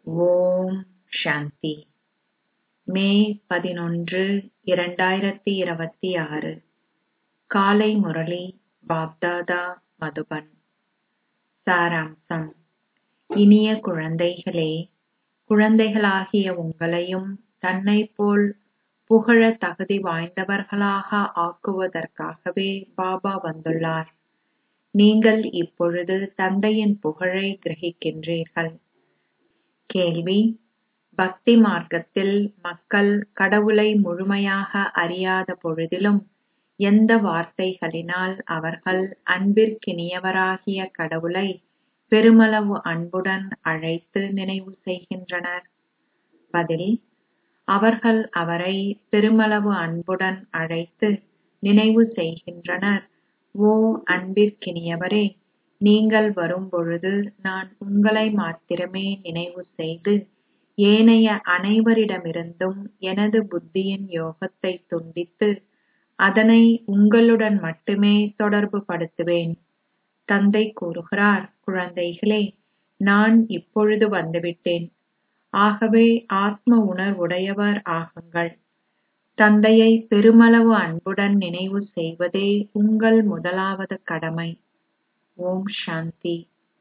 ஓம் சாந்தி மே பதினொன்று இரண்டாயிரத்தி இருபத்தி ஆறு காலை முரளி பாப்தாதா மதுபன் சாராம்சம் இனிய குழந்தைகளே குழந்தைகளாகிய உங்களையும் தன்னைப் போல் புகழத் தகுதி வாய்ந்தவர்களாக ஆக்குவதற்காகவே பாபா வந்துள்ளார் நீங்கள் இப்பொழுது தந்தையின் புகழை கிரகிக்கின்றீர்கள் கேள்வி பக்தி மார்க்கத்தில் மக்கள் கடவுளை முழுமையாக அறியாத பொழுதிலும் எந்த வார்த்தைகளினால் அவர்கள் அன்பிற்கினியவராகிய கடவுளை பெருமளவு அன்புடன் அழைத்து நினைவு செய்கின்றனர் பதில் அவர்கள் அவரை பெருமளவு அன்புடன் அழைத்து நினைவு செய்கின்றனர் ஓ அன்பிற்கினியவரே நீங்கள் வரும்பொழுது நான் உங்களை மாத்திரமே நினைவு செய்து ஏனைய அனைவரிடமிருந்தும் எனது புத்தியின் யோகத்தை துண்டித்து அதனை உங்களுடன் மட்டுமே தொடர்பு படுத்துவேன் தந்தை கூறுகிறார் குழந்தைகளே நான் இப்பொழுது வந்துவிட்டேன் ஆகவே ஆத்ம உணர்வுடையவர் ஆகுங்கள் தந்தையை பெருமளவு அன்புடன் நினைவு செய்வதே உங்கள் முதலாவது கடமை ஓம் சாந்தி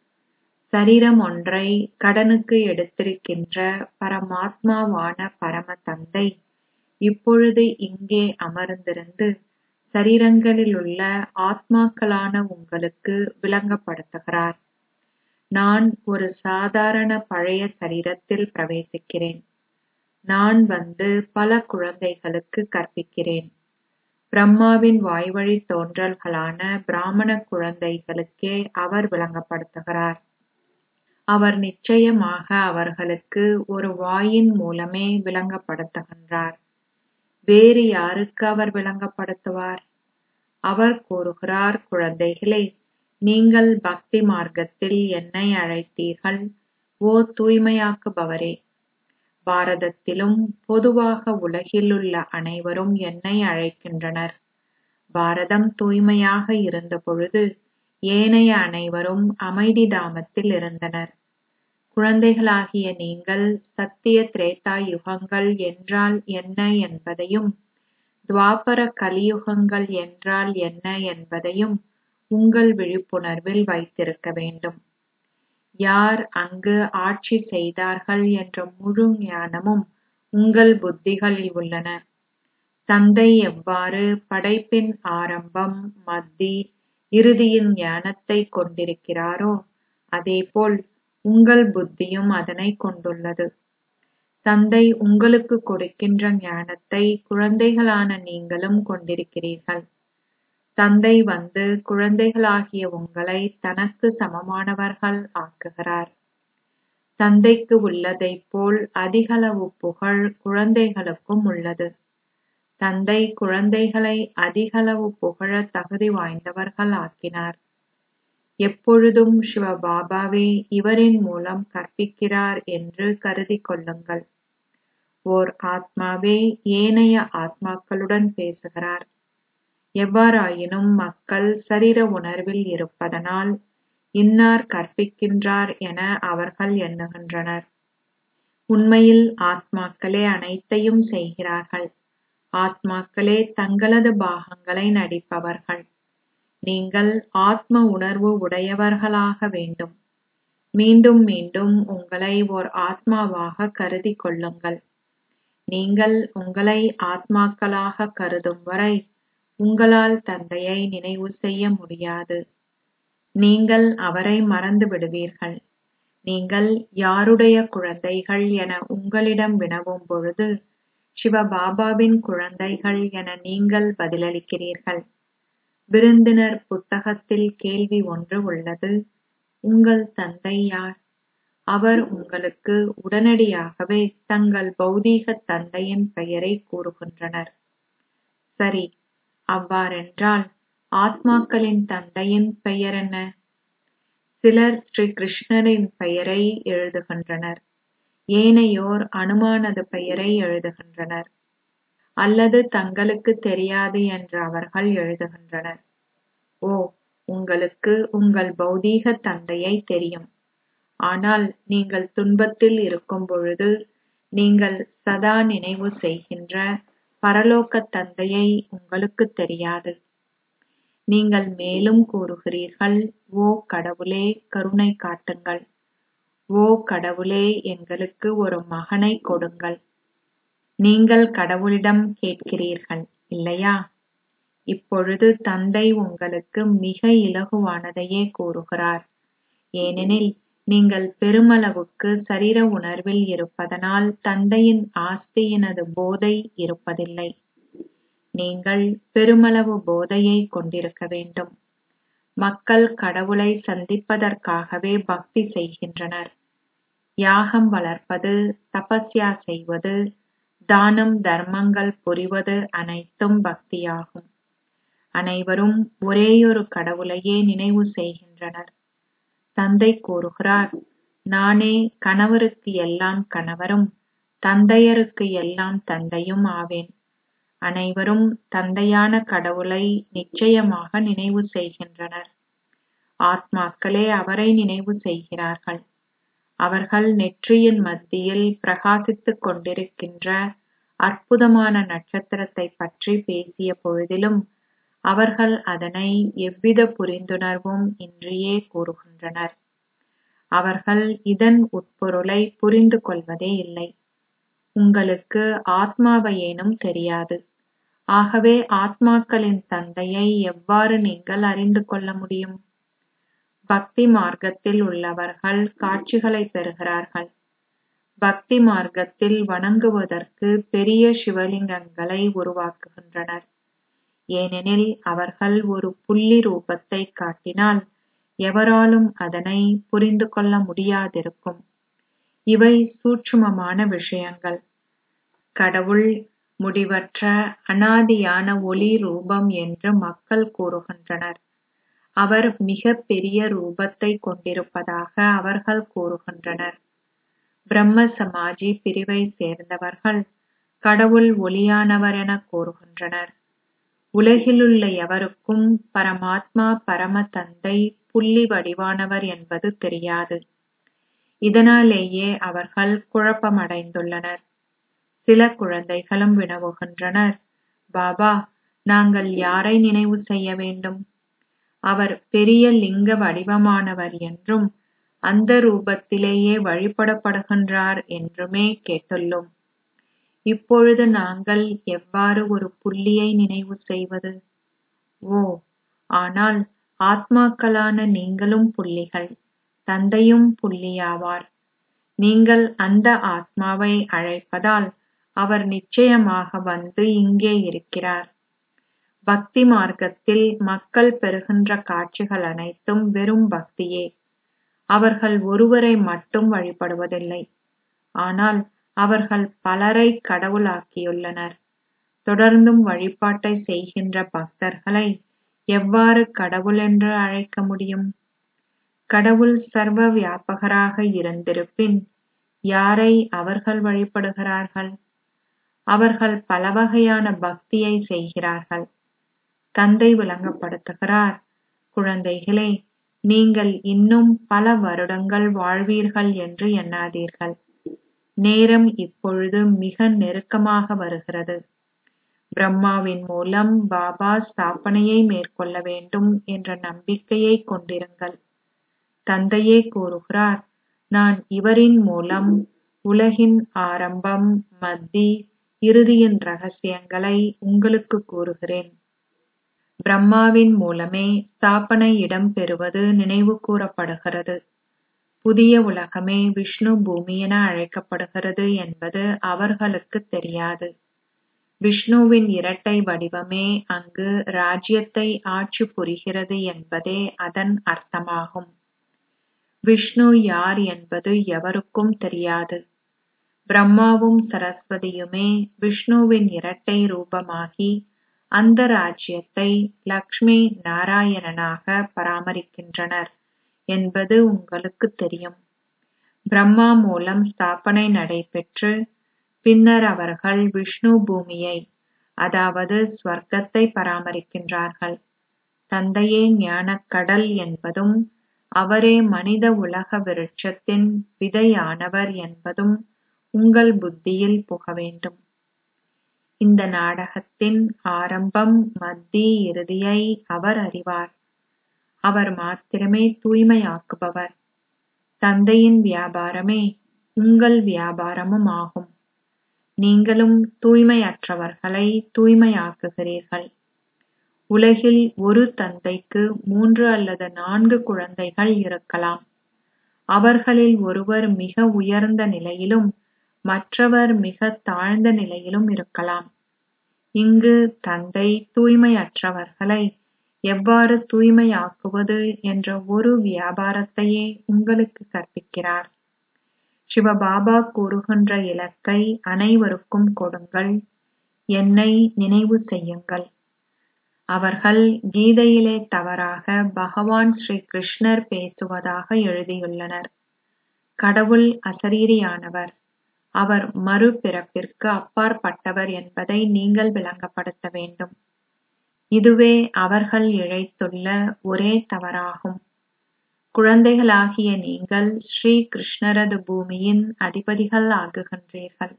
சரீரம் ஒன்றை கடனுக்கு எடுத்திருக்கின்ற பரமாத்மாவான பரம தந்தை இப்பொழுது இங்கே அமர்ந்திருந்து சரீரங்களிலுள்ள ஆத்மாக்களான உங்களுக்கு விளங்கப்படுத்துகிறார் நான் ஒரு சாதாரண பழைய சரீரத்தில் பிரவேசிக்கிறேன் நான் வந்து பல குழந்தைகளுக்கு கற்பிக்கிறேன் பிரம்மாவின் வாய்வழி தோன்றல்களான பிராமண குழந்தைகளுக்கே அவர் விளங்கப்படுத்துகிறார் அவர் நிச்சயமாக அவர்களுக்கு ஒரு வாயின் மூலமே விளங்கப்படுத்துகின்றார் வேறு யாருக்கு அவர் விளங்கப்படுத்துவார் அவர் கூறுகிறார் குழந்தைகளே நீங்கள் பக்தி மார்க்கத்தில் என்னை அழைத்தீர்கள் ஓ தூய்மையாக்குபவரே பாரதத்திலும் பொதுவாக உலகிலுள்ள அனைவரும் என்னை அழைக்கின்றனர் பாரதம் தூய்மையாக இருந்த பொழுது ஏனைய அனைவரும் அமைதி தாமத்தில் இருந்தனர் குழந்தைகளாகிய நீங்கள் சத்திய திரேதா யுகங்கள் என்றால் என்ன என்பதையும் துவாபர கலியுகங்கள் என்றால் என்ன என்பதையும் உங்கள் விழிப்புணர்வில் வைத்திருக்க வேண்டும் யார் அங்கு ஆட்சி செய்தார்கள் என்ற முழு ஞானமும் உங்கள் புத்திகளில் உள்ளன தந்தை எவ்வாறு படைப்பின் ஆரம்பம் மத்தி இறுதியின் ஞானத்தை கொண்டிருக்கிறாரோ அதேபோல் உங்கள் புத்தியும் அதனை கொண்டுள்ளது தந்தை உங்களுக்கு கொடுக்கின்ற ஞானத்தை குழந்தைகளான நீங்களும் கொண்டிருக்கிறீர்கள் தந்தை வந்து குழந்தைகளாகிய உங்களை தனக்கு சமமானவர்கள் ஆக்குகிறார் தந்தைக்கு உள்ளதைப் போல் அதிகளவு புகழ் குழந்தைகளுக்கும் உள்ளது தந்தை குழந்தைகளை அதிகளவு புகழ தகுதி வாய்ந்தவர்கள் ஆக்கினார் எப்பொழுதும் சிவபாபாவே இவரின் மூலம் கற்பிக்கிறார் என்று கருதி கொள்ளுங்கள் ஓர் ஆத்மாவே ஏனைய ஆத்மாக்களுடன் பேசுகிறார் எவ்வாறாயினும் மக்கள் சரீர உணர்வில் இருப்பதனால் இன்னார் கற்பிக்கின்றார் என அவர்கள் எண்ணுகின்றனர் உண்மையில் ஆத்மாக்களே அனைத்தையும் செய்கிறார்கள் ஆத்மாக்களே தங்களது பாகங்களை நடிப்பவர்கள் நீங்கள் ஆத்ம உணர்வு உடையவர்களாக வேண்டும் மீண்டும் மீண்டும் உங்களை ஓர் ஆத்மாவாக கருதி கொள்ளுங்கள் நீங்கள் உங்களை ஆத்மாக்களாக கருதும் வரை உங்களால் தந்தையை நினைவு செய்ய முடியாது நீங்கள் அவரை மறந்து விடுவீர்கள் நீங்கள் யாருடைய குழந்தைகள் என உங்களிடம் வினவும் பொழுது சிவபாபாவின் குழந்தைகள் என நீங்கள் பதிலளிக்கிறீர்கள் விருந்தினர் புத்தகத்தில் கேள்வி ஒன்று உள்ளது உங்கள் தந்தை யார் அவர் உங்களுக்கு உடனடியாகவே தங்கள் பௌதீக தந்தையின் பெயரை கூறுகின்றனர் சரி அவ்வாறென்றால் ஆத்மாக்களின் தந்தையின் பெயர் என்ன சிலர் ஸ்ரீ கிருஷ்ணரின் பெயரை எழுதுகின்றனர் ஏனையோர் அனுமானது பெயரை எழுதுகின்றனர் அல்லது தங்களுக்கு தெரியாது என்று அவர்கள் எழுதுகின்றனர் ஓ உங்களுக்கு உங்கள் பௌதீக தந்தையை தெரியும் ஆனால் நீங்கள் துன்பத்தில் இருக்கும் பொழுது நீங்கள் சதா நினைவு செய்கின்ற பரலோகத் தந்தையை உங்களுக்குத் தெரியாது நீங்கள் மேலும் கூறுகிறீர்கள் ஓ கடவுளே கருணை காட்டுங்கள் ஓ கடவுளே எங்களுக்கு ஒரு மகனை கொடுங்கள் நீங்கள் கடவுளிடம் கேட்கிறீர்கள் இல்லையா இப்பொழுது தந்தை உங்களுக்கு மிக இலகுவானதையே கூறுகிறார் ஏனெனில் நீங்கள் பெருமளவுக்கு சரீர உணர்வில் இருப்பதனால் தந்தையின் ஆஸ்தியினது போதை இருப்பதில்லை நீங்கள் பெருமளவு போதையை கொண்டிருக்க வேண்டும் மக்கள் கடவுளை சந்திப்பதற்காகவே பக்தி செய்கின்றனர் யாகம் வளர்ப்பது தபஸ்யா செய்வது தானம் தர்மங்கள் புரிவது அனைத்தும் பக்தியாகும் அனைவரும் ஒரேயொரு கடவுளையே நினைவு செய்கின்றனர் தந்தை கூறுகிறார் நானே கணவருக்கு எல்லாம் கணவரும் தந்தையருக்கு எல்லாம் தந்தையும் ஆவேன் அனைவரும் தந்தையான கடவுளை நிச்சயமாக நினைவு செய்கின்றனர் ஆத்மாக்களே அவரை நினைவு செய்கிறார்கள் அவர்கள் நெற்றியின் மத்தியில் பிரகாசித்துக் கொண்டிருக்கின்ற அற்புதமான நட்சத்திரத்தை பற்றி பேசிய பொழுதிலும் அவர்கள் அதனை எவ்வித புரிந்துணர்வும் இன்றியே கூறுகின்றனர் அவர்கள் இதன் உட்பொருளை புரிந்து கொள்வதே இல்லை உங்களுக்கு ஆத்மாவையேனும் தெரியாது ஆகவே ஆத்மாக்களின் தந்தையை எவ்வாறு நீங்கள் அறிந்து கொள்ள முடியும் பக்தி மார்க்கத்தில் உள்ளவர்கள் காட்சிகளை பெறுகிறார்கள் பக்தி மார்க்கத்தில் வணங்குவதற்கு பெரிய சிவலிங்கங்களை உருவாக்குகின்றனர் ஏனெனில் அவர்கள் ஒரு புள்ளி ரூபத்தை காட்டினால் எவராலும் அதனை புரிந்து கொள்ள முடியாதிருக்கும் இவை சூட்சுமமான விஷயங்கள் கடவுள் முடிவற்ற அனாதியான ஒளி ரூபம் என்று மக்கள் கூறுகின்றனர் அவர் மிக பெரிய ரூபத்தை கொண்டிருப்பதாக அவர்கள் கூறுகின்றனர் பிரம்ம சமாஜி பிரிவை சேர்ந்தவர்கள் கடவுள் ஒளியானவர் என கூறுகின்றனர் உலகிலுள்ள எவருக்கும் பரமாத்மா பரம தந்தை புள்ளி வடிவானவர் என்பது தெரியாது இதனாலேயே அவர்கள் குழப்பமடைந்துள்ளனர் சில குழந்தைகளும் வினவுகின்றனர் பாபா நாங்கள் யாரை நினைவு செய்ய வேண்டும் அவர் பெரிய லிங்க வடிவமானவர் என்றும் அந்த ரூபத்திலேயே வழிபடப்படுகின்றார் என்றுமே கேட்டுள்ளோம் இப்பொழுது நாங்கள் எவ்வாறு ஒரு புள்ளியை நினைவு செய்வது ஓ ஆனால் ஆத்மாக்களான நீங்களும் புள்ளிகள் தந்தையும் புள்ளியாவார் நீங்கள் அந்த ஆத்மாவை அழைப்பதால் அவர் நிச்சயமாக வந்து இங்கே இருக்கிறார் பக்தி மார்க்கத்தில் மக்கள் பெறுகின்ற காட்சிகள் அனைத்தும் வெறும் பக்தியே அவர்கள் ஒருவரை மட்டும் வழிபடுவதில்லை ஆனால் அவர்கள் பலரை கடவுளாக்கியுள்ளனர் தொடர்ந்தும் வழிபாட்டை செய்கின்ற பக்தர்களை எவ்வாறு கடவுள் என்று அழைக்க முடியும் கடவுள் சர்வ வியாபகராக இருந்திருப்பின் யாரை அவர்கள் வழிபடுகிறார்கள் அவர்கள் பல வகையான பக்தியை செய்கிறார்கள் தந்தை விளங்கப்படுத்துகிறார் குழந்தைகளே நீங்கள் இன்னும் பல வருடங்கள் வாழ்வீர்கள் என்று எண்ணாதீர்கள் நேரம் இப்பொழுது மிக நெருக்கமாக வருகிறது பிரம்மாவின் மூலம் பாபா ஸ்தாபனையை மேற்கொள்ள வேண்டும் என்ற நம்பிக்கையை கொண்டிருங்கள் தந்தையே கூறுகிறார் நான் இவரின் மூலம் உலகின் ஆரம்பம் மத்தி இறுதியின் ரகசியங்களை உங்களுக்கு கூறுகிறேன் பிரம்மாவின் மூலமே ஸ்தாபனை இடம்பெறுவது நினைவு கூறப்படுகிறது புதிய உலகமே விஷ்ணு பூமி என அழைக்கப்படுகிறது என்பது அவர்களுக்கு தெரியாது விஷ்ணுவின் இரட்டை வடிவமே அங்கு ராஜ்யத்தை ஆட்சி புரிகிறது என்பதே அதன் அர்த்தமாகும் விஷ்ணு யார் என்பது எவருக்கும் தெரியாது பிரம்மாவும் சரஸ்வதியுமே விஷ்ணுவின் இரட்டை ரூபமாகி அந்த ராஜ்யத்தை லக்ஷ்மி நாராயணனாக பராமரிக்கின்றனர் என்பது உங்களுக்கு தெரியும் பிரம்மா மூலம் ஸ்தாபனை நடைபெற்று பின்னர் அவர்கள் விஷ்ணு பூமியை அதாவது ஸ்வர்க்கத்தை பராமரிக்கின்றார்கள் தந்தையே ஞானக் கடல் என்பதும் அவரே மனித உலக விருட்சத்தின் விதையானவர் என்பதும் உங்கள் புத்தியில் புக வேண்டும் இந்த நாடகத்தின் ஆரம்பம் மத்தி இறுதியை அவர் அறிவார் அவர் மாத்திரமே தூய்மையாக்குபவர் தந்தையின் வியாபாரமே உங்கள் வியாபாரமும் ஆகும் நீங்களும் தூய்மையற்றவர்களை தூய்மையாக்குகிறீர்கள் உலகில் ஒரு தந்தைக்கு மூன்று அல்லது நான்கு குழந்தைகள் இருக்கலாம் அவர்களில் ஒருவர் மிக உயர்ந்த நிலையிலும் மற்றவர் மிக தாழ்ந்த நிலையிலும் இருக்கலாம் இங்கு தந்தை தூய்மையற்றவர்களை எவ்வாறு தூய்மையாக்குவது என்ற ஒரு வியாபாரத்தையே உங்களுக்கு கற்பிக்கிறார் சிவபாபா கூறுகின்ற இலக்கை அனைவருக்கும் கொடுங்கள் என்னை நினைவு செய்யுங்கள் அவர்கள் கீதையிலே தவறாக பகவான் ஸ்ரீ கிருஷ்ணர் பேசுவதாக எழுதியுள்ளனர் கடவுள் அசரீரியானவர் அவர் மறுபிறப்பிற்கு அப்பாற்பட்டவர் என்பதை நீங்கள் விளங்கப்படுத்த வேண்டும் இதுவே அவர்கள் இழைத்துள்ள ஒரே தவறாகும் குழந்தைகளாகிய நீங்கள் ஸ்ரீ கிருஷ்ணரது பூமியின் அதிபதிகள் ஆகுகின்றீர்கள்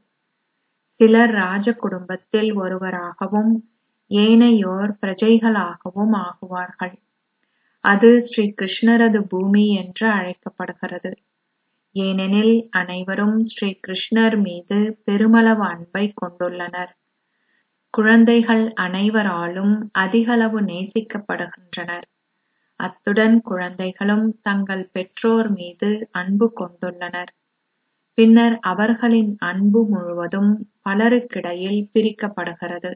சிலர் ராஜ குடும்பத்தில் ஒருவராகவும் ஏனையோர் பிரஜைகளாகவும் ஆகுவார்கள் அது ஸ்ரீ கிருஷ்ணரது பூமி என்று அழைக்கப்படுகிறது ஏனெனில் அனைவரும் ஸ்ரீ கிருஷ்ணர் மீது பெருமளவு அன்பை கொண்டுள்ளனர் குழந்தைகள் அனைவராலும் அதிகளவு நேசிக்கப்படுகின்றனர் அத்துடன் குழந்தைகளும் தங்கள் பெற்றோர் மீது அன்பு கொண்டுள்ளனர் பின்னர் அவர்களின் அன்பு முழுவதும் பலருக்கிடையில் பிரிக்கப்படுகிறது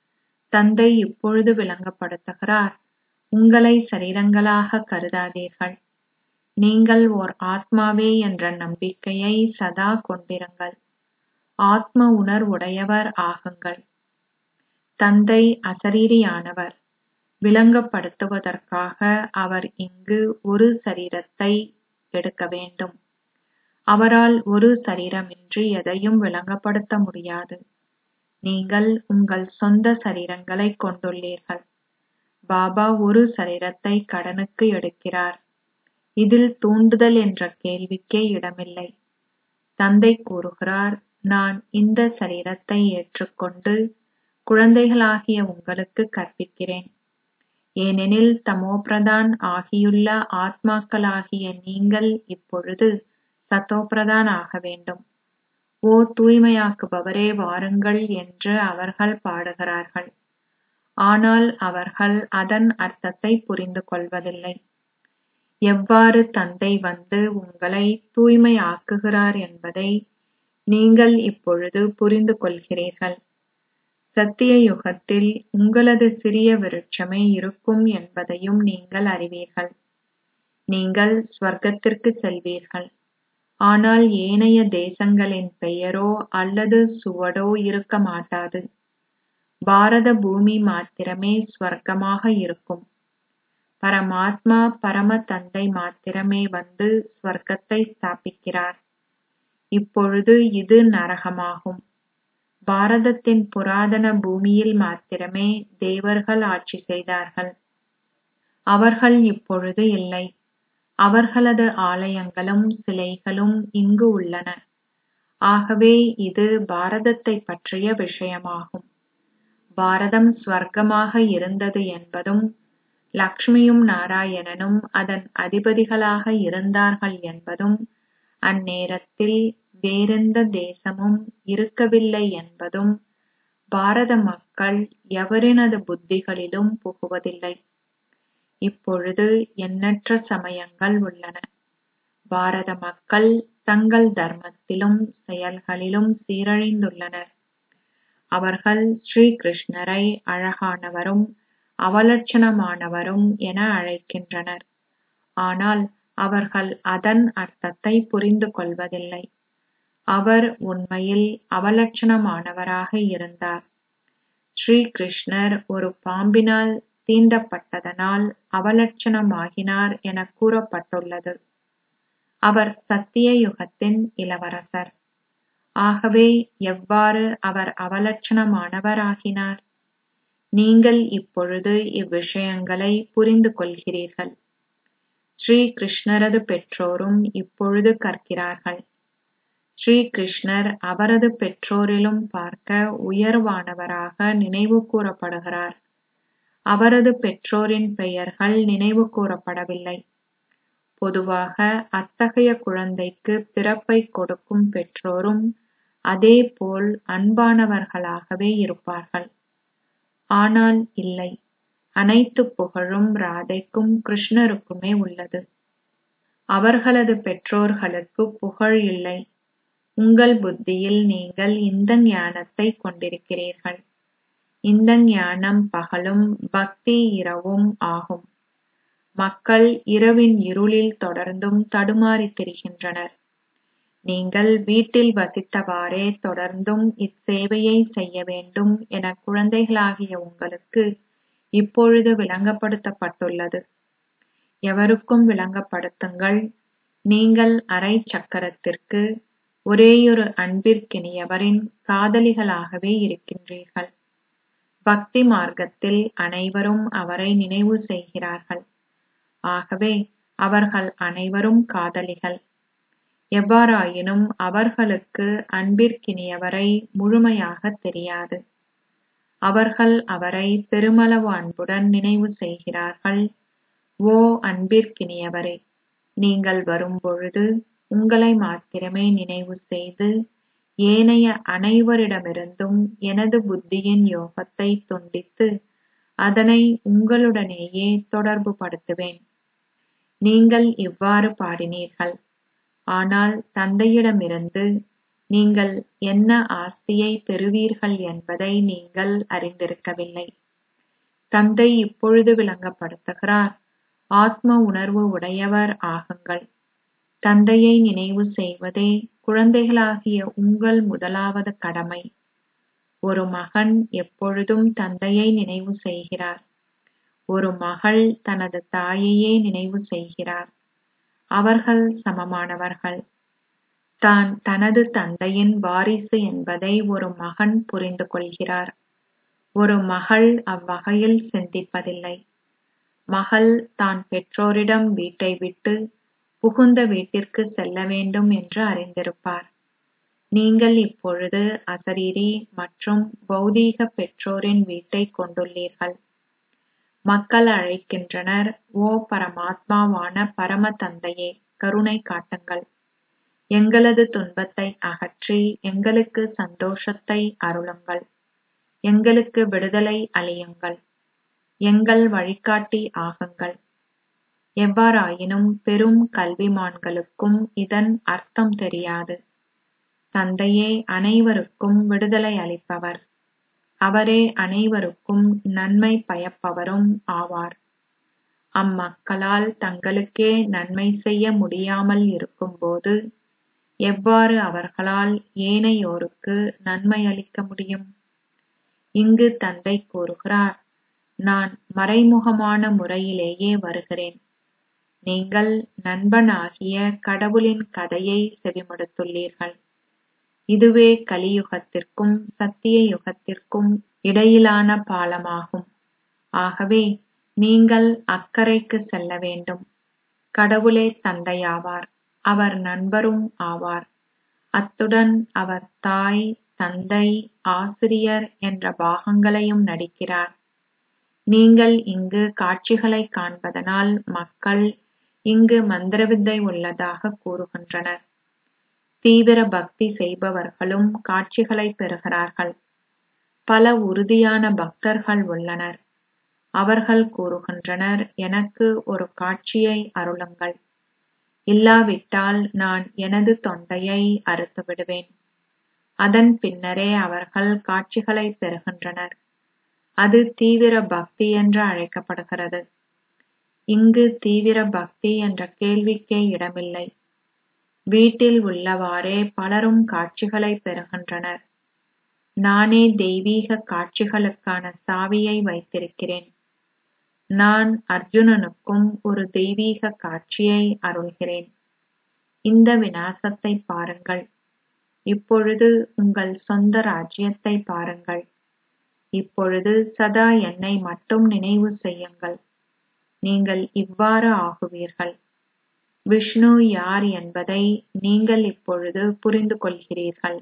தந்தை இப்பொழுது விளங்கப்படுத்துகிறார் உங்களை சரீரங்களாக கருதாதீர்கள் நீங்கள் ஓர் ஆத்மாவே என்ற நம்பிக்கையை சதா கொண்டிருங்கள் ஆத்ம உணர்வுடையவர் ஆகுங்கள் தந்தை அசரீரியானவர் விளங்கப்படுத்துவதற்காக அவர் இங்கு ஒரு சரீரத்தை எடுக்க வேண்டும் அவரால் ஒரு சரீரமின்றி எதையும் விளங்கப்படுத்த முடியாது நீங்கள் உங்கள் சொந்த சரீரங்களை கொண்டுள்ளீர்கள் பாபா ஒரு சரீரத்தை கடனுக்கு எடுக்கிறார் இதில் தூண்டுதல் என்ற கேள்விக்கே இடமில்லை தந்தை கூறுகிறார் நான் இந்த சரீரத்தை ஏற்றுக்கொண்டு குழந்தைகளாகிய உங்களுக்கு கற்பிக்கிறேன் ஏனெனில் தமோபிரதான் ஆகியுள்ள ஆத்மாக்களாகிய நீங்கள் இப்பொழுது சத்தோபிரதான் ஆக வேண்டும் ஓ தூய்மையாக்குபவரே வாருங்கள் என்று அவர்கள் பாடுகிறார்கள் ஆனால் அவர்கள் அதன் அர்த்தத்தை புரிந்து கொள்வதில்லை எவ்வாறு தந்தை வந்து உங்களை தூய்மையாக்குகிறார் என்பதை நீங்கள் இப்பொழுது புரிந்து கொள்கிறீர்கள் சத்திய யுகத்தில் உங்களது சிறிய விருட்சமே இருக்கும் என்பதையும் நீங்கள் அறிவீர்கள் நீங்கள் ஸ்வர்க்கத்திற்கு செல்வீர்கள் ஆனால் ஏனைய தேசங்களின் பெயரோ அல்லது சுவடோ இருக்க மாட்டாது பாரத பூமி மாத்திரமே ஸ்வர்க்கமாக இருக்கும் பரமாத்மா பரம தந்தை மாத்திரமே வந்து ஸ்வர்க்கத்தை ஸ்தாபிக்கிறார் இப்பொழுது இது நரகமாகும் பாரதத்தின் புராதன பூமியில் மாத்திரமே தேவர்கள் ஆட்சி செய்தார்கள் அவர்கள் இப்பொழுது இல்லை அவர்களது ஆலயங்களும் சிலைகளும் இங்கு உள்ளன ஆகவே இது பாரதத்தை பற்றிய விஷயமாகும் பாரதம் ஸ்வர்க்கமாக இருந்தது என்பதும் லக்ஷ்மியும் நாராயணனும் அதன் அதிபதிகளாக இருந்தார்கள் என்பதும் அந்நேரத்தில் வேறெந்த தேசமும் இருக்கவில்லை என்பதும் பாரத மக்கள் எவரினது புத்திகளிலும் புகுவதில்லை இப்பொழுது எண்ணற்ற சமயங்கள் உள்ளன பாரத மக்கள் தங்கள் தர்மத்திலும் செயல்களிலும் சீரழிந்துள்ளனர் அவர்கள் ஸ்ரீ கிருஷ்ணரை அழகானவரும் அவலட்சணமானவரும் என அழைக்கின்றனர் ஆனால் அவர்கள் அதன் அர்த்தத்தை புரிந்து கொள்வதில்லை அவர் உண்மையில் அவலட்சணமானவராக இருந்தார் ஸ்ரீ கிருஷ்ணர் ஒரு பாம்பினால் தீண்டப்பட்டதனால் அவலட்சணமாகினார் என கூறப்பட்டுள்ளது அவர் சத்திய யுகத்தின் இளவரசர் ஆகவே எவ்வாறு அவர் அவலட்சணமானவராகினார் நீங்கள் இப்பொழுது இவ்விஷயங்களை புரிந்து கொள்கிறீர்கள் ஸ்ரீ கிருஷ்ணரது பெற்றோரும் இப்பொழுது கற்கிறார்கள் ஸ்ரீ கிருஷ்ணர் அவரது பெற்றோரிலும் பார்க்க உயர்வானவராக நினைவு கூறப்படுகிறார் அவரது பெற்றோரின் பெயர்கள் நினைவு கூறப்படவில்லை பொதுவாக அத்தகைய குழந்தைக்கு பிறப்பை கொடுக்கும் பெற்றோரும் அதேபோல் அன்பானவர்களாகவே இருப்பார்கள் ஆனால் இல்லை அனைத்து புகழும் ராதைக்கும் கிருஷ்ணருக்குமே உள்ளது அவர்களது பெற்றோர்களுக்கு புகழ் இல்லை உங்கள் புத்தியில் நீங்கள் இந்த ஞானத்தை கொண்டிருக்கிறீர்கள் இந்த ஞானம் பகலும் பக்தி இரவும் ஆகும் மக்கள் இரவின் இருளில் தொடர்ந்தும் தடுமாறித் திரிகின்றனர் நீங்கள் வீட்டில் வசித்தவாறே தொடர்ந்தும் இச்சேவையை செய்ய வேண்டும் என குழந்தைகளாகிய உங்களுக்கு இப்பொழுது விளங்கப்படுத்தப்பட்டுள்ளது எவருக்கும் விளங்கப்படுத்துங்கள் நீங்கள் அரை சக்கரத்திற்கு ஒரேயொரு அன்பிற்கினியவரின் காதலிகளாகவே இருக்கின்றீர்கள் பக்தி மார்க்கத்தில் அனைவரும் அவரை நினைவு செய்கிறார்கள் ஆகவே அவர்கள் அனைவரும் காதலிகள் எவ்வாறாயினும் அவர்களுக்கு அன்பிற்கினியவரை முழுமையாக தெரியாது அவர்கள் அவரை பெருமளவு அன்புடன் நினைவு செய்கிறார்கள் ஓ அன்பிற்கினியவரே நீங்கள் வரும்பொழுது உங்களை மாத்திரமே நினைவு செய்து ஏனைய அனைவரிடமிருந்தும் எனது புத்தியின் யோகத்தை துண்டித்து அதனை உங்களுடனேயே தொடர்பு படுத்துவேன் நீங்கள் இவ்வாறு பாடினீர்கள் ஆனால் தந்தையிடமிருந்து நீங்கள் என்ன ஆஸ்தியை பெறுவீர்கள் என்பதை நீங்கள் அறிந்திருக்கவில்லை தந்தை இப்பொழுது விளங்கப்படுத்துகிறார் ஆத்ம உணர்வு உடையவர் ஆகுங்கள் தந்தையை நினைவு செய்வதே குழந்தைகளாகிய உங்கள் முதலாவது கடமை ஒரு மகன் எப்பொழுதும் தந்தையை நினைவு செய்கிறார் ஒரு மகள் தனது தாயையே நினைவு செய்கிறார் அவர்கள் சமமானவர்கள் தான் தனது தந்தையின் வாரிசு என்பதை ஒரு மகன் புரிந்து கொள்கிறார் ஒரு மகள் அவ்வகையில் சிந்திப்பதில்லை மகள் தான் பெற்றோரிடம் வீட்டை விட்டு புகுந்த வீட்டிற்கு செல்ல வேண்டும் என்று அறிந்திருப்பார் நீங்கள் இப்பொழுது அசரீரி மற்றும் பௌதீக பெற்றோரின் வீட்டை கொண்டுள்ளீர்கள் மக்கள் அழைக்கின்றனர் ஓ பரமாத்மாவான பரம தந்தையே கருணை காட்டுங்கள் எங்களது துன்பத்தை அகற்றி எங்களுக்கு சந்தோஷத்தை அருளுங்கள் எங்களுக்கு விடுதலை அளியுங்கள் எங்கள் வழிகாட்டி ஆகுங்கள் எவ்வாறாயினும் பெரும் கல்விமான்களுக்கும் இதன் அர்த்தம் தெரியாது தந்தையே அனைவருக்கும் விடுதலை அளிப்பவர் அவரே அனைவருக்கும் நன்மை பயப்பவரும் ஆவார் அம்மக்களால் தங்களுக்கே நன்மை செய்ய முடியாமல் இருக்கும்போது எவ்வாறு அவர்களால் ஏனையோருக்கு நன்மை அளிக்க முடியும் இங்கு தந்தை கூறுகிறார் நான் மறைமுகமான முறையிலேயே வருகிறேன் நீங்கள் நண்பனாகிய கடவுளின் கதையை செவிமடுத்துள்ளீர்கள் இதுவே கலியுகத்திற்கும் சத்திய யுகத்திற்கும் இடையிலான பாலமாகும் ஆகவே நீங்கள் அக்கறைக்கு செல்ல வேண்டும் கடவுளே தந்தையாவார் அவர் நண்பரும் ஆவார் அத்துடன் அவர் தாய் தந்தை ஆசிரியர் என்ற பாகங்களையும் நடிக்கிறார் நீங்கள் இங்கு காட்சிகளை காண்பதனால் மக்கள் இங்கு மந்திரவித்தை உள்ளதாக கூறுகின்றனர் தீவிர பக்தி செய்பவர்களும் காட்சிகளை பெறுகிறார்கள் பல உறுதியான பக்தர்கள் உள்ளனர் அவர்கள் கூறுகின்றனர் எனக்கு ஒரு காட்சியை அருளுங்கள் இல்லாவிட்டால் நான் எனது தொண்டையை அறுத்து விடுவேன் அதன் பின்னரே அவர்கள் காட்சிகளை பெறுகின்றனர் அது தீவிர பக்தி என்று அழைக்கப்படுகிறது இங்கு தீவிர பக்தி என்ற கேள்விக்கே இடமில்லை வீட்டில் உள்ளவாறே பலரும் காட்சிகளை பெறுகின்றனர் நானே தெய்வீக காட்சிகளுக்கான சாவியை வைத்திருக்கிறேன் நான் அர்ஜுனனுக்கும் ஒரு தெய்வீக காட்சியை அருள்கிறேன் இந்த விநாசத்தை பாருங்கள் இப்பொழுது உங்கள் சொந்த ராஜ்யத்தை பாருங்கள் இப்பொழுது சதா என்னை மட்டும் நினைவு செய்யுங்கள் நீங்கள் இவ்வாறு ஆகுவீர்கள் விஷ்ணு யார் என்பதை நீங்கள் இப்பொழுது புரிந்து கொள்கிறீர்கள்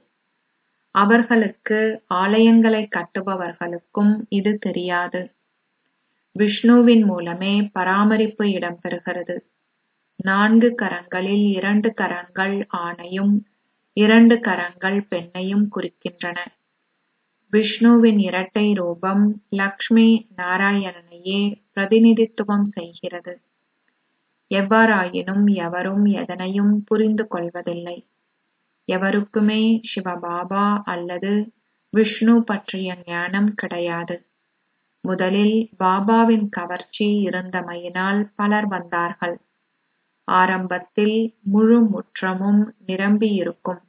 அவர்களுக்கு ஆலயங்களை கட்டுபவர்களுக்கும் இது தெரியாது விஷ்ணுவின் மூலமே பராமரிப்பு இடம்பெறுகிறது நான்கு கரங்களில் இரண்டு கரங்கள் ஆணையும் இரண்டு கரங்கள் பெண்ணையும் குறிக்கின்றன விஷ்ணுவின் இரட்டை ரூபம் லக்ஷ்மி நாராயணனையே பிரதிநிதித்துவம் செய்கிறது எவ்வாறாயினும் எவரும் எதனையும் புரிந்து கொள்வதில்லை எவருக்குமே சிவபாபா அல்லது விஷ்ணு பற்றிய ஞானம் கிடையாது முதலில் பாபாவின் கவர்ச்சி இருந்தமையினால் பலர் வந்தார்கள் ஆரம்பத்தில் முழு முற்றமும் நிரம்பியிருக்கும்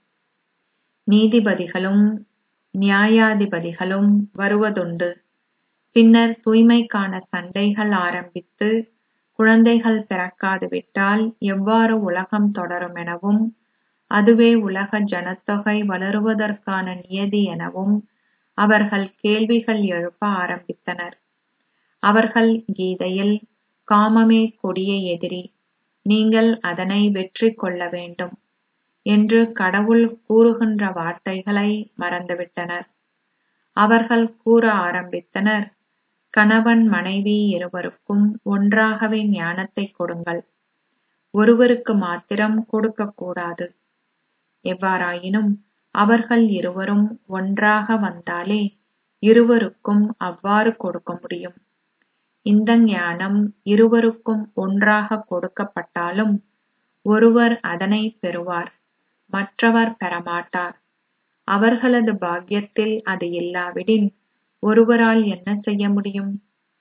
நீதிபதிகளும் நியாயாதிபதிகளும் வருவதுண்டு பின்னர் தூய்மைக்கான சண்டைகள் ஆரம்பித்து குழந்தைகள் பிறக்காது விட்டால் எவ்வாறு உலகம் தொடரும் எனவும் அதுவே உலக ஜனத்தொகை வளருவதற்கான நியதி எனவும் அவர்கள் கேள்விகள் எழுப்ப ஆரம்பித்தனர் அவர்கள் கீதையில் காமமே கொடிய எதிரி நீங்கள் அதனை வெற்றி கொள்ள வேண்டும் என்று கடவுள் கூறுகின்ற வார்த்தைகளை மறந்துவிட்டனர் அவர்கள் கூற ஆரம்பித்தனர் கணவன் மனைவி இருவருக்கும் ஒன்றாகவே ஞானத்தை கொடுங்கள் ஒருவருக்கு மாத்திரம் கொடுக்கக் கூடாது எவ்வாறாயினும் அவர்கள் இருவரும் ஒன்றாக வந்தாலே இருவருக்கும் அவ்வாறு கொடுக்க முடியும் இந்த ஞானம் இருவருக்கும் ஒன்றாக கொடுக்கப்பட்டாலும் ஒருவர் அதனை பெறுவார் மற்றவர் பெறமாட்டார் அவர்களது பாக்கியத்தில் அது இல்லாவிடின் ஒருவரால் என்ன செய்ய முடியும்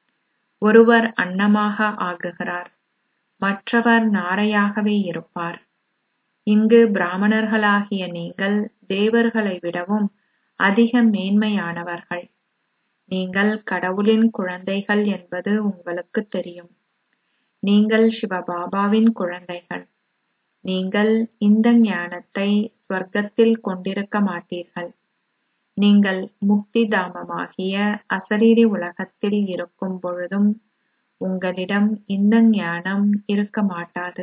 ஒருவர் அன்னமாக ஆகுகிறார் மற்றவர் நாரையாகவே இருப்பார் இங்கு பிராமணர்களாகிய நீங்கள் தேவர்களை விடவும் அதிக மேன்மையானவர்கள் நீங்கள் கடவுளின் குழந்தைகள் என்பது உங்களுக்கு தெரியும் நீங்கள் சிவபாபாவின் குழந்தைகள் நீங்கள் இந்த ஞானத்தை ஸ்வர்க்கத்தில் கொண்டிருக்க மாட்டீர்கள் நீங்கள் முக்தி தாமமாகிய அசரீரி உலகத்தில் இருக்கும் பொழுதும் உங்களிடம் இந்த ஞானம் இருக்க மாட்டாது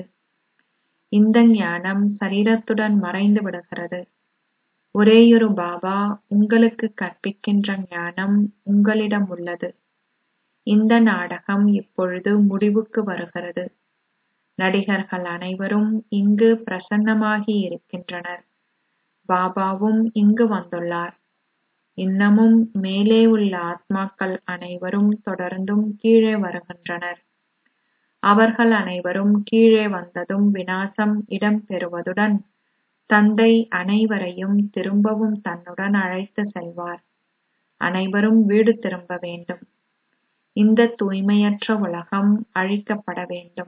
இந்த ஞானம் சரீரத்துடன் மறைந்து விடுகிறது ஒரேயொரு பாபா உங்களுக்கு கற்பிக்கின்ற ஞானம் உங்களிடம் உள்ளது இந்த நாடகம் இப்பொழுது முடிவுக்கு வருகிறது நடிகர்கள் அனைவரும் இங்கு பிரசன்னமாகி இருக்கின்றனர் பாபாவும் இங்கு வந்துள்ளார் இன்னமும் மேலே உள்ள ஆத்மாக்கள் அனைவரும் தொடர்ந்தும் கீழே வருகின்றனர் அவர்கள் அனைவரும் கீழே வந்ததும் விநாசம் இடம்பெறுவதுடன் தந்தை அனைவரையும் திரும்பவும் தன்னுடன் அழைத்து செல்வார் அனைவரும் வீடு திரும்ப வேண்டும் இந்த தூய்மையற்ற உலகம் அழிக்கப்பட வேண்டும்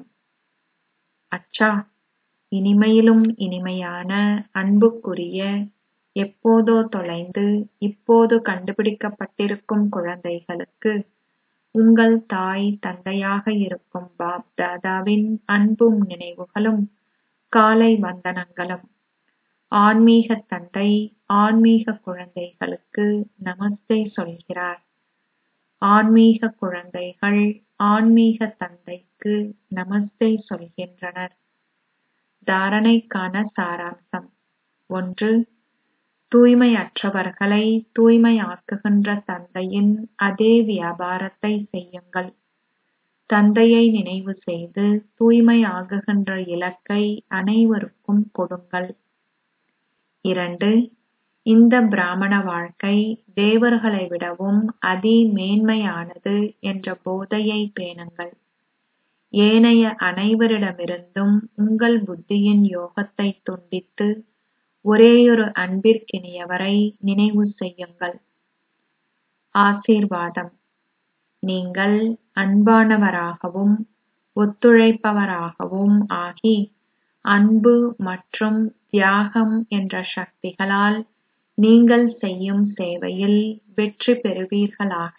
அச்சா இனிமையிலும் இனிமையான அன்புக்குரிய எப்போதோ தொலைந்து இப்போது கண்டுபிடிக்கப்பட்டிருக்கும் குழந்தைகளுக்கு உங்கள் தாய் தந்தையாக இருக்கும் பாப் தாதாவின் அன்பும் நினைவுகளும் காலை வந்தனங்களும் ஆன்மீக தந்தை ஆன்மீக குழந்தைகளுக்கு நமஸ்தே சொல்கிறார் ஆன்மீக குழந்தைகள் ஆன்மீக தந்தைக்கு நமஸ்தே சொல்கின்றனர் தாரணைக்கான சாராம்சம் ஒன்று தூய்மையற்றவர்களை தூய்மையாக்குகின்ற தந்தையின் அதே வியாபாரத்தை செய்யுங்கள் தந்தையை நினைவு செய்து தூய்மையாகுகின்ற இலக்கை அனைவருக்கும் கொடுங்கள் இரண்டு இந்த பிராமண வாழ்க்கை தேவர்களை விடவும் அதி மேன்மையானது என்ற போதையை பேணுங்கள் ஏனைய அனைவரிடமிருந்தும் உங்கள் புத்தியின் யோகத்தை துண்டித்து ஒரேயொரு அன்பிற்கினியவரை நினைவு செய்யுங்கள் ஆசீர்வாதம் நீங்கள் அன்பானவராகவும் ஒத்துழைப்பவராகவும் ஆகி அன்பு மற்றும் தியாகம் என்ற சக்திகளால் நீங்கள் செய்யும் சேவையில் வெற்றி பெறுவீர்களாக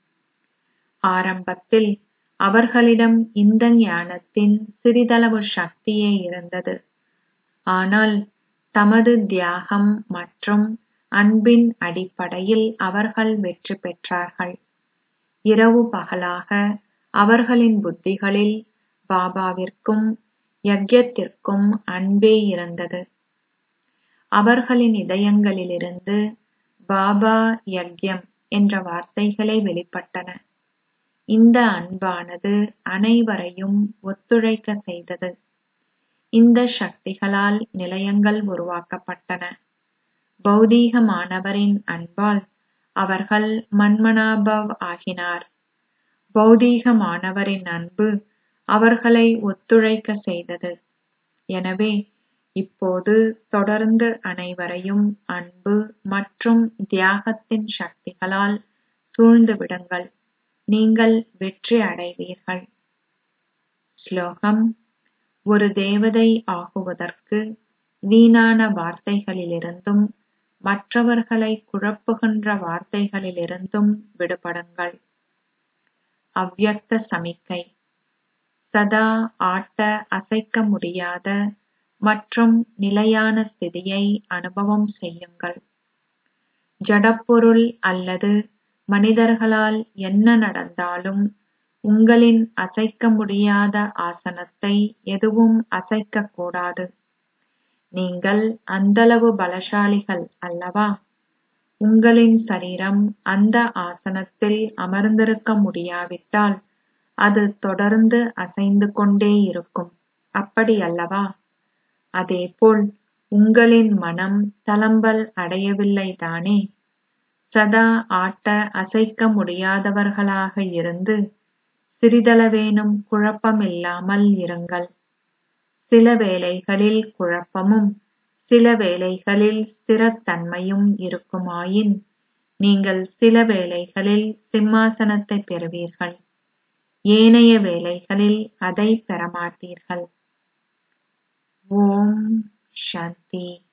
ஆரம்பத்தில் அவர்களிடம் இந்த ஞானத்தின் சிறிதளவு சக்தியே இருந்தது ஆனால் தமது தியாகம் மற்றும் அன்பின் அடிப்படையில் அவர்கள் வெற்றி பெற்றார்கள் இரவு பகலாக அவர்களின் புத்திகளில் பாபாவிற்கும் யக்ஞத்திற்கும் அன்பே இருந்தது அவர்களின் இதயங்களிலிருந்து பாபா யக்யம் என்ற வார்த்தைகளே வெளிப்பட்டன இந்த அன்பானது அனைவரையும் ஒத்துழைக்க செய்தது இந்த சக்திகளால் நிலையங்கள் உருவாக்கப்பட்டன பௌதீகமானவரின் அன்பால் அவர்கள் மன்மனாபவ் ஆகினார் பௌதீகமானவரின் அன்பு அவர்களை ஒத்துழைக்க செய்தது எனவே இப்போது தொடர்ந்து அனைவரையும் அன்பு மற்றும் தியாகத்தின் சக்திகளால் சூழ்ந்து விடுங்கள் நீங்கள் வெற்றி அடைவீர்கள் ஸ்லோகம் ஒரு தேவதை ஆகுவதற்கு வீணான வார்த்தைகளிலிருந்தும் மற்றவர்களை குழப்புகின்ற வார்த்தைகளிலிருந்தும் விடுபடுங்கள் அவ்யக்த சமிக்கை சதா ஆட்ட அசைக்க முடியாத மற்றும் நிலையான ஸ்திதியை அனுபவம் செய்யுங்கள் ஜடப்பொருள் அல்லது மனிதர்களால் என்ன நடந்தாலும் உங்களின் அசைக்க முடியாத ஆசனத்தை எதுவும் அசைக்கக் கூடாது நீங்கள் அந்தளவு பலசாலிகள் அல்லவா உங்களின் சரீரம் அந்த ஆசனத்தில் அமர்ந்திருக்க முடியாவிட்டால் அது தொடர்ந்து அசைந்து கொண்டே இருக்கும் அப்படியல்லவா அதேபோல் உங்களின் மனம் தளம்பல் அடையவில்லை தானே சதா ஆட்ட அசைக்க முடியாதவர்களாக இருந்து சிறிதளவேனும் குழப்பமில்லாமல் இருங்கள் சில வேளைகளில் குழப்பமும் சில வேளைகளில் ஸ்திரத்தன்மையும் இருக்குமாயின் நீங்கள் சில வேளைகளில் சிம்மாசனத்தை பெறுவீர்கள் ஏனைய வேளைகளில் அதை பெறமாட்டீர்கள் ஓம் சாந்தி